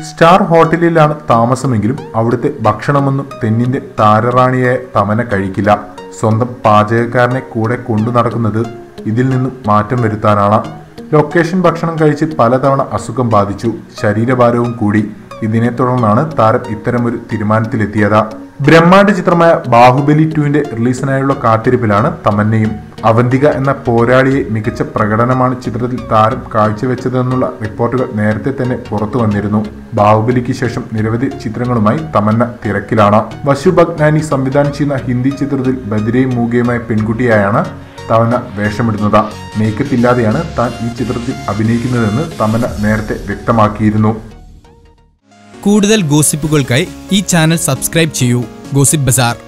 star ഹോട്ടലിലാണ് താമസമെങ്കിലും അവിടുത്തെ ഭക്ഷണമൊന്നും തെന്നിന്റെ താരറാണിയായ തമന കഴിക്കില്ല സ്വന്തം പാചകക്കാരനെ കൂടെ കൊണ്ടു നടക്കുന്നത് ഇതിൽ നിന്നും മാറ്റം വരുത്താനാണ് ലൊക്കേഷൻ ഭക്ഷണം കഴിച്ച് പലതവണ അസുഖം ബാധിച്ചു ശരീരഭാരവും കൂടി ഇതിനെ തുടർന്നാണ് താരം ഇത്തരമൊരു തീരുമാനത്തിലെത്തിയത് ബ്രഹ്മാണ്ഡ ചിത്രമായ ബാഹുബലി ടുവിന്റെ റിലീസിനായുള്ള കാത്തിരിപ്പിലാണ് തമന്നയും അവന്തിക എന്ന പോരാളിയെ മികച്ച പ്രകടനമാണ് ചിത്രത്തിൽ താരം കാഴ്ചവെച്ചതെന്നുള്ള റിപ്പോർട്ടുകൾ നേരത്തെ തന്നെ പുറത്തു വന്നിരുന്നു ബാഹുബലിക്ക് ശേഷം നിരവധി ചിത്രങ്ങളുമായി തമന്ന തിരക്കിലാണ് വശു ഭഗ്നാനി സംവിധാനം ചെയ്യുന്ന ഹിന്ദി ചിത്രത്തിൽ ബദിരയും മൂകയുമായ പെൺകുട്ടിയായാണ് തമന്ന വേഷമിടുന്നത് മേക്കപ്പ് ഇല്ലാതെയാണ് താൻ ഈ ചിത്രത്തിൽ അഭിനയിക്കുന്നതെന്ന് തമന്ന നേരത്തെ വ്യക്തമാക്കിയിരുന്നു കൂടുതൽ ഗോസിപ്പുകൾക്കായി ഈ ചാനൽ സബ്സ്ക്രൈബ് ചെയ്യൂ ഗോസിപ്പ് ബസാർ